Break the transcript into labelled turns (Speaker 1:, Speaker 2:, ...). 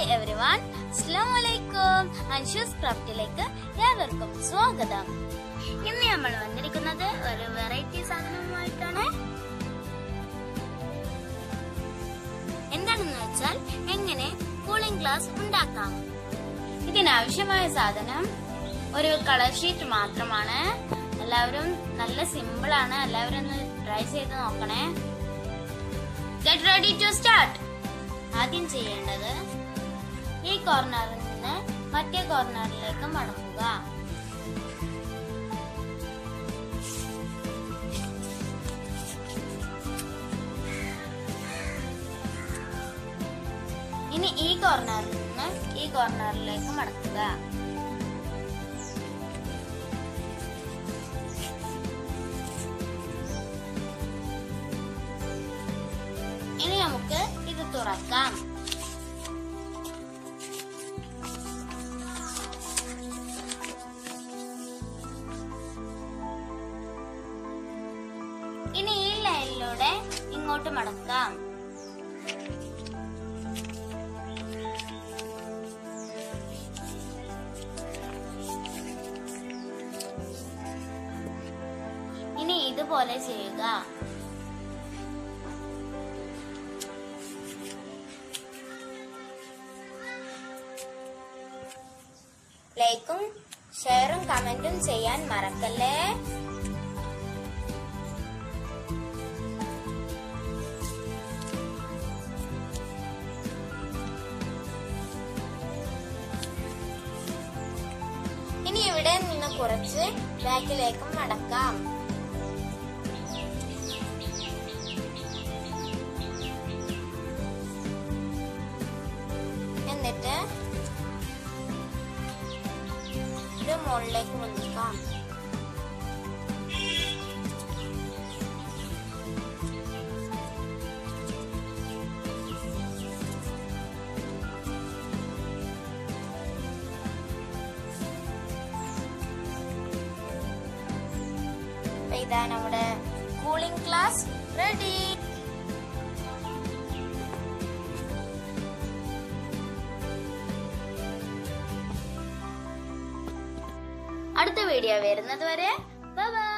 Speaker 1: every one അസ്സാം വലൈക്കും അൻഷൂസ് ക്രാഫ്റ്റിലേക്ക് ഏവർക്കും സ്വാഗതം ഇന്ന് നമ്മൾ വന്നിരിക്കുന്നത് ഒരു വെറൈറ്റി സാധനവുമായിട്ടാണ് എന്താണെന്ന് വെച്ചാൽ എങ്ങനെ കൂളിംഗ് ഗ്ലാസ് ഉണ്ടാക്കാം ഇതിനാവശ്യമായ സാധനം ഒരു കളർ ഷീറ്റ് മാത്രമാണ് എല്ലാവരും നല്ല സിമ്പിൾ ആണ് എല്ലാവരും ഒന്ന് ട്രൈ ചെയ്ത് നോക്കണേ ഗെറ്റ് റെഡി ടു സ്റ്റാർട്ട് ആദ്യം ചെയ്യേണ്ടത് ഈ കോർണറിൽ നിന്ന് മറ്റേ കോർണറിലേക്ക് മടക്കുക ഇനി ഈ കോർണറിൽ നിന്ന് ഈ കോർണറിലേക്ക് മടക്കുക ഇനി നമുക്ക് ഇത് തുറക്കാം ഇനി ഈ ലൈനിലൂടെ ഇങ്ങോട്ട് മടക്കാം ഇനി ഇതുപോലെ ചെയ്യുക ലൈക്കും ഷെയറും കമന്റും ചെയ്യാൻ മറക്കല്ലേ ഇനി ഇവിടെ നിന്ന് കുറച്ച് ബാക്കിലേക്കും മടക്കാം എന്നിട്ട് ഇത് മുകളിലേക്ക് പൊന്തിക്കാം അപ്പൊ ഇതാ നമ്മുടെ കൂളിംഗ് ക്ലാസ് റെഡി അടുത്ത വീഡിയോ വരുന്നത് വരെ ബൈ